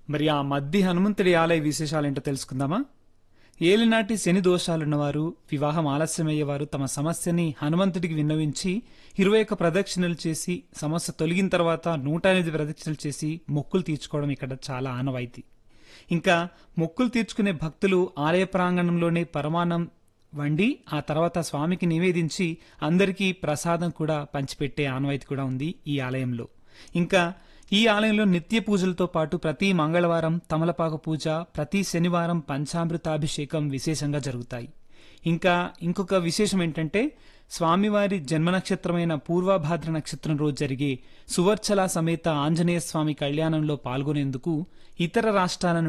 మరి ఆ మద్ది హనుమంతుడి ఆలయ విశేషాలేంటో తెలుసుకుందామా ఏలినాటి శని దోషాలున్నవారు వివాహం ఆలస్యమయ్యేవారు తమ సమస్యని హనుమంతుడికి విన్నవించి ఇరవై ఒక్క ప్రదక్షిణలు చేసి సమస్య తొలగిన తర్వాత నూట ఎనిమిది ప్రదక్షిణలు చేసి మొక్కులు తీర్చుకోవడం ఇక్కడ చాలా ఆనవాయితీ ఇంకా మొక్కులు తీర్చుకునే భక్తులు ఆలయ ప్రాంగణంలోనే పరమాన్నం వండి ఆ తర్వాత స్వామికి నివేదించి అందరికీ ప్రసాదం కూడా పంచిపెట్టే ఆనవాయితీ కూడా ఉంది ఈ ఆలయంలో ఇంకా ఈ ఆలయంలో నిత్య పూజలతో పాటు ప్రతి మంగళవారం తమలపాకు పూజ ప్రతి శనివారం పంచామృతాభిషేకం విశేషంగా జరుగుతాయి ఇంకా ఇంకొక విశేషం ఏంటంటే స్వామివారి జన్మ నక్షత్రమైన పూర్వభాద్ర నక్షత్రం రోజు జరిగే సువర్చల సమేత ఆంజనేయ స్వామి కళ్యాణంలో పాల్గొనేందుకు ఇతర రాష్ట్రాల